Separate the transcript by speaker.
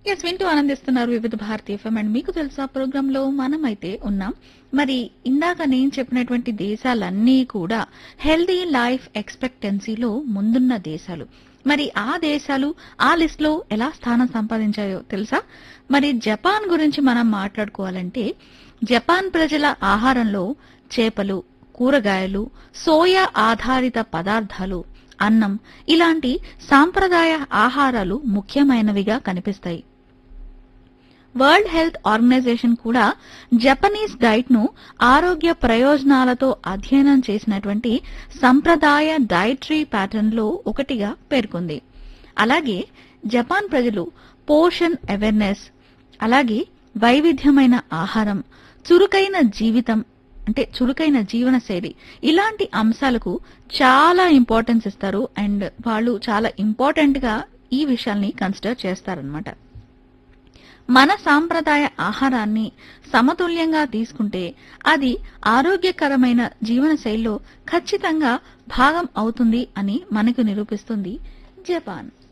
Speaker 1: yes వింటూ ఆనందిస్తున్నారు వివిధ భారతి ఎఫ్ఎం అండ్ మీకు తెలుసా ప్రోగ్రామ్ లో మనమైతే ఉన్నాం మరి ఇందాక నేను చెప్పినటువంటి దేశాలన్నీ కూడా హెల్దీ లైఫ్ ఎక్స్పెక్టెన్సీలో ముందున్న దేశాలు మరి ఆ దేశాలు ఆ లిస్ట్ లో ఎలా స్థానం సంపాదించాయో తెలుసా మరి జపాన్ గురించి మనం మాట్లాడుకోవాలంటే జపాన్ ప్రజల ఆహారంలో చేపలు కూరగాయలు సోయా ఆధారిత పదార్థాలు అన్నం ఇలాంటి సాంప్రదాయ ఆహారాలు ముఖ్యమైనవిగా కనిపిస్తాయి వరల్డ్ హెల్త్ ఆర్గనైజేషన్ కూడా జపనీస్ డైట్ ను ఆరోగ్య ప్రయోజనాలతో అధ్యయనం చేసినటువంటి సంప్రదాయ డైటరీ ప్యాటర్న్ లో ఒకటిగా పేర్కొంది అలాగే జపాన్ ప్రజలు పోషన్ అవేర్నెస్ అలాగే వైవిధ్యమైన ఆహారం చురుకైన జీవితం అంటే చురుకైన జీవన శైలి ఇలాంటి అంశాలకు చాలా ఇంపార్టెన్స్ ఇస్తారు అండ్ వాళ్ళు చాలా ఇంపార్టెంట్ గా ఈ విషయాల్ని కన్సిడర్ చేస్తారనమాట మన సాంప్రదాయ ఆహారాన్ని సమతుల్యంగా తీసుకుంటే అది ఆరోగ్యకరమైన జీవన శైలిలో ఖచ్చితంగా భాగం అవుతుంది అని మనకు నిరూపిస్తుంది జపాన్